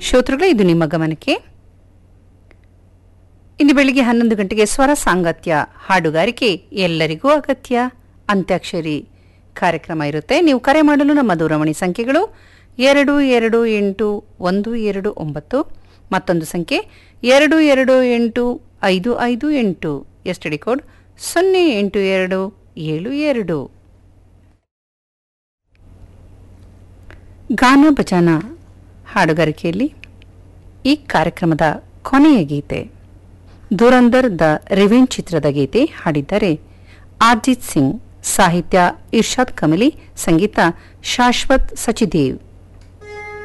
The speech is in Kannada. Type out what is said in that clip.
ಶ್ರೋತೃಗಳೇ ಇದು ನಿಮ್ಮ ಗಮನಕ್ಕೆ ಇಂದು ಬೆಳಿಗ್ಗೆ ಹನ್ನೊಂದು ಗಂಟೆಗೆ ಸ್ವರ ಸಾಂಗತ್ಯ ಹಾಡುಗಾರಿಕೆ ಎಲ್ಲರಿಗೂ ಅಗತ್ಯ ಅಂತ್ಯಾಕ್ಷರಿ ಕಾರ್ಯಕ್ರಮ ಇರುತ್ತೆ ನೀವು ಕರೆ ಮಾಡಲು ನಮ್ಮ ದೂರವಾಣಿ ಸಂಖ್ಯೆಗಳು ಎರಡು ಎರಡು ಎಂಟು ಒಂದು ಎರಡು ಒಂಬತ್ತು ಮತ್ತೊಂದು ಸಂಖ್ಯೆ ಎರಡು ಎರಡು ಎಂಟು ಐದು ಐದು ಎಂಟು ಎಸ್ ಡಿ ಕೋಡ್ ಸೊನ್ನೆ ಎಂಟು ಎರಡು ಏಳು ಎರಡು ಗಾನ ಭಜಾನ ಹಾಡುಗಾರಿಕೆಯಲ್ಲಿ ಈ ಕಾರ್ಯಕ್ರಮದ ಕೊನೆಯ ಗೀತೆ ದುರಂದರ್ ದ ರಿವೆನ್ ಚಿತ್ರದ ಗೀತೆ ಹಾಡಿದ್ದಾರೆ ಅರ್ಜಿತ್ ಸಿಂಗ್ ಸಾಹಿತ್ಯ ಇರ್ಷಾದ್ ಕಮಲಿ ಸಂಗೀತ ಶಾಶ್ವತ್ ಸಚಿದೇವ್